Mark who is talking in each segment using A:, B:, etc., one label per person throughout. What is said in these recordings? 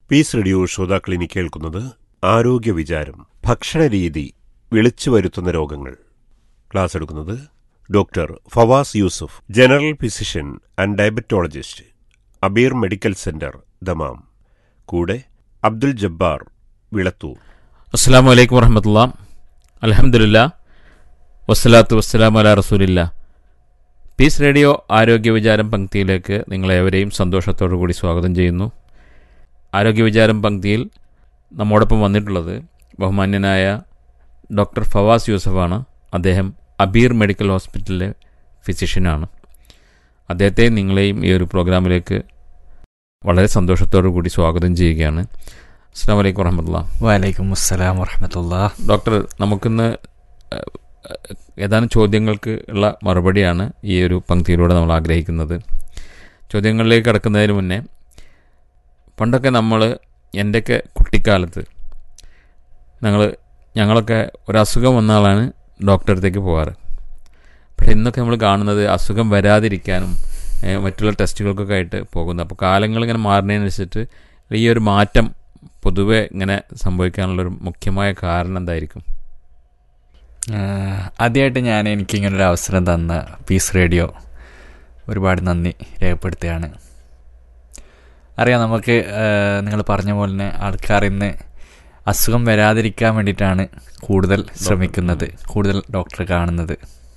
A: Piece radio ശ്രോതാക്കൾ ഇനി കേൾക്കുന്നത് ആരോഗ്യ വിചാരം ഭക്ഷണരീതി വിളിച്ചു വരുത്തുന്ന രോഗങ്ങൾ ക്ലാസ് എടുക്കുന്നത് doctor Fawaz Yusuf general physician and diabetologist Abeer medical centre Dammam കൂടെ അബ്ദുൽ ജബ്ബാർ വിളത്തൂർ
B: അസ്സാം വലൈക്കും വറഹമത്തുള്ള അലഹമുല്ല വസ്സലാത്തു വസ്സലാം അല റസൂലില്ല പീസ് റേഡിയോ ആരോഗ്യ വിചാരം പങ്ക്തിയിലേക്ക് നിങ്ങളേവരെയും സന്തോഷത്തോടു കൂടി സ്വാഗതം ചെയ്യുന്നു ആരോഗ്യ വിചാരം പങ്ക്തിയിൽ നമ്മോടൊപ്പം വന്നിട്ടുള്ളത് ബഹുമാന്യനായ ഡോക്ടർ ഫവാസ് യൂസഫാണ് അദ്ദേഹം അബീർ മെഡിക്കൽ ഹോസ്പിറ്റലിലെ ഫിസിഷ്യനാണ് അദ്ദേഹത്തെ നിങ്ങളെയും ഈ ഒരു പ്രോഗ്രാമിലേക്ക് വളരെ സന്തോഷത്തോടു കൂടി സ്വാഗതം ചെയ്യുകയാണ് അസ്സാം വലൈക്കും വറഹമത്തുള്ള
C: വലൈക്കും അസ്സലാം വറഹമത്തുള്ള
B: ഡോക്ടർ നമുക്കിന്ന് ഏഹ്, ഏതാനും ചോദ്യങ്ങൾക്ക് ഉള്ള മറുപടിയാണ് ഈ ഒരു പങ്ക്തിയിലൂടെ നമ്മൾ ആഗ്രഹിക്കുന്നത് ചോദ്യങ്ങളിലേക്ക് കടക്കുന്നതിന് മുന്നേ പണ്ടൊക്കെ നമ്മൾ എൻ്റെയൊക്കെ കുട്ടിക്കാലത്ത് ഞങ്ങൾ ഞങ്ങളൊക്കെ ഒരസുഖം വന്ന ആളാണ് ഡോക്ടറെ അടുത്തേക്ക് പോകാറ് പക്ഷേ ഇന്നൊക്കെ നമ്മൾ കാണുന്നത് അസുഖം വരാതിരിക്കാനും ഏഹ്, മറ്റുള്ള ടെസ്റ്റുകൾക്കൊക്കെ ആയിട്ട് പോകുന്നു അപ്പോൾ കാലങ്ങൾ ഇങ്ങനെ മാറുന്നതിനനുസരിച്ചിട്ട് ഈ ഒരു മാറ്റം പൊതുവെ ഇങ്ങനെ സംഭവിക്കാനുള്ളൊരു മുഖ്യമായ കാരണം എന്തായിരിക്കും
C: ആദ്യമായിട്ട് ഞാൻ എനിക്കിങ്ങനൊരു അവസരം തന്ന പീസ് റേഡിയോ ഒരുപാട് നന്ദി രേഖപ്പെടുത്തുകയാണ് അറിയാം നമുക്ക് നിങ്ങൾ പറഞ്ഞ പോലെ തന്നെ ആൾക്കാർ ഇന്ന് അസുഖം വരാതിരിക്കാൻ വേണ്ടിയിട്ടാണ് കൂടുതൽ ശ്രമിക്കുന്നത് കൂടുതൽ ഡോക്ടറെ കാണുന്നത്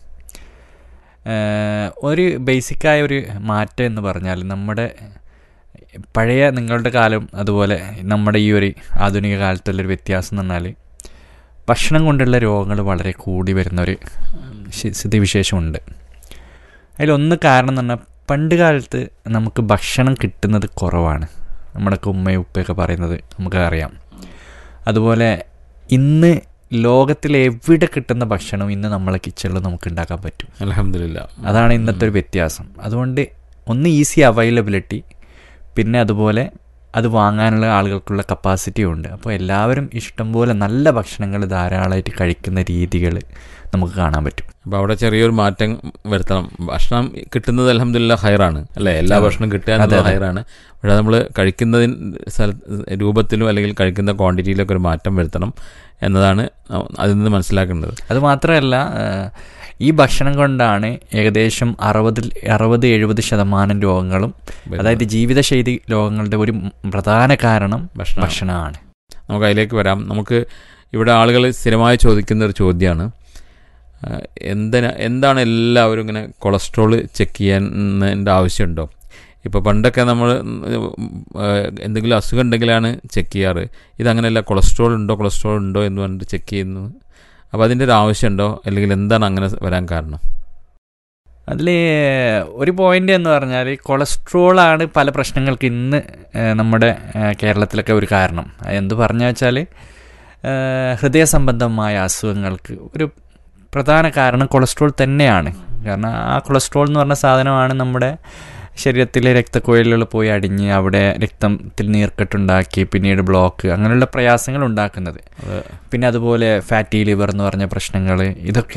C: ഏഹ്, ഒരു ബേസിക്കായ ഒരു മാറ്റം എന്ന് പറഞ്ഞാൽ നമ്മുടെ പഴയ നിങ്ങളുടെ കാലം അതുപോലെ നമ്മുടെ ഈ ഒരു ആധുനിക കാലത്തുള്ളൊരു വ്യത്യാസം എന്ന് പറഞ്ഞാൽ ഭക്ഷണം കൊണ്ടുള്ള രോഗങ്ങൾ വളരെ കൂടി വരുന്ന ഒരു ശി- സ്ഥിതിവിശേഷമുണ്ട് അതിലൊന്ന് കാരണം എന്ന് പറഞ്ഞാൽ പണ്ട് കാലത്ത് നമുക്ക് ഭക്ഷണം കിട്ടുന്നത് കുറവാണ് നമ്മുടെയൊക്കെ ഉമ്മയും ഉപ്പയൊക്കെ പറയുന്നത് നമുക്ക് അറിയാം അതുപോലെ ഇന്ന് ലോകത്തിൽ എവിടെ കിട്ടുന്ന ഭക്ഷണം ഇന്ന് നമ്മളെ കിച്ചണിൽ നമുക്ക് ഉണ്ടാക്കാൻ പറ്റും
B: അലഹമില്ല
C: അതാണ് ഇന്നത്തെ ഒരു വ്യത്യാസം അതുകൊണ്ട് ഒന്ന് ഈസി അവൈലബിലിറ്റി പിന്നെ അതുപോലെ അത് വാങ്ങാനുള്ള ആളുകൾക്കുള്ള കപ്പാസിറ്റിയും ഉണ്ട് അപ്പോൾ എല്ലാവരും ഇഷ്ടംപോലെ നല്ല ഭക്ഷണങ്ങൾ ധാരാളമായിട്ട് കഴിക്കുന്ന രീതികൾ നമുക്ക് കാണാൻ പറ്റും
B: അപ്പോൾ അവിടെ ചെറിയൊരു മാറ്റം വരുത്തണം ഭക്ഷണം കിട്ടുന്നത് അലഹമില്ല ഹയറാണ് അല്ലേ എല്ലാ
C: അതെ.
B: ഭക്ഷണം കിട്ടുക
C: അതെ,
B: എന്നുള്ളത്
C: അതെ.
B: ഹയറാണ് പക്ഷേ നമ്മൾ കഴിക്കുന്നതിന് സ്ഥല രൂപത്തിലും അല്ലെങ്കിൽ കഴിക്കുന്ന ക്വാണ്ടിറ്റിയിലൊക്കെ ഒരു മാറ്റം വരുത്തണം എന്നതാണ് അതിൽ നിന്ന് മനസ്സിലാക്കേണ്ടത്
C: അത് മാത്രമല്ല ഏഹ്, ഈ ഭക്ഷണം കൊണ്ടാണ് ഏകദേശം അറുപതിൽ അറുപത് എഴുപത് ശതമാനം രോഗങ്ങളും അതായത് ജീവിതശൈലി രോഗങ്ങളുടെ ഒരു പ്രധാന കാരണം
B: ഭക്ഷണം
C: ഭക്ഷണമാണ്
B: നമുക്ക് അതിലേക്ക് വരാം നമുക്ക് ഇവിടെ ആളുകൾ സ്ഥിരമായി ചോദിക്കുന്ന ഒരു ചോദ്യമാണ് എന്തിനാ എന്താണ് എല്ലാവരും ഇങ്ങനെ കൊളസ്ട്രോൾ ചെക്ക് ചെയ്യാൻ ആവശ്യമുണ്ടോ ഇപ്പോൾ പണ്ടൊക്കെ നമ്മൾ എന്തെങ്കിലും അസുഖം ഉണ്ടെങ്കിലാണ് ചെക്ക് ചെയ്യാറ് ഇതങ്ങനെയല്ല കൊളസ്ട്രോൾ ഉണ്ടോ കൊളസ്ട്രോൾ ഉണ്ടോ എന്ന് പറഞ്ഞിട്ട് ചെക്ക് ചെയ്യുന്നു അപ്പോൾ അതിൻ്റെ ഒരു ആവശ്യമുണ്ടോ അല്ലെങ്കിൽ എന്താണ് അങ്ങനെ വരാൻ കാരണം
C: അതിൽ ഒരു പോയിന്റ് എന്ന് പറഞ്ഞാൽ കൊളസ്ട്രോളാണ് പല പ്രശ്നങ്ങൾക്ക് ഇന്ന് ഏഹ്, നമ്മുടെ ഏഹ്, കേരളത്തിലൊക്കെ ഒരു കാരണം അത് എന്ത് പറഞ്ഞു വെച്ചാൽ ഹൃദയ സംബന്ധമായ അസുഖങ്ങൾക്ക് ഒരു പ്രധാന കാരണം കൊളസ്ട്രോൾ തന്നെയാണ് കാരണം ആ കൊളസ്ട്രോൾ എന്ന് പറഞ്ഞ സാധനമാണ് നമ്മുടെ ശരീരത്തിലെ രക്തക്കുഴലുകൾ പോയി അടിഞ്ഞ് അവിടെ രക്തത്തിൽ നീർക്കെട്ടുണ്ടാക്കി പിന്നീട് ബ്ലോക്ക് അങ്ങനെയുള്ള പ്രയാസങ്ങൾ ഉണ്ടാക്കുന്നത്
B: അത്
C: പിന്നെ അതുപോലെ ഫാറ്റി ലിവർ എന്ന് പറഞ്ഞ പ്രശ്നങ്ങൾ ഇതൊക്കെ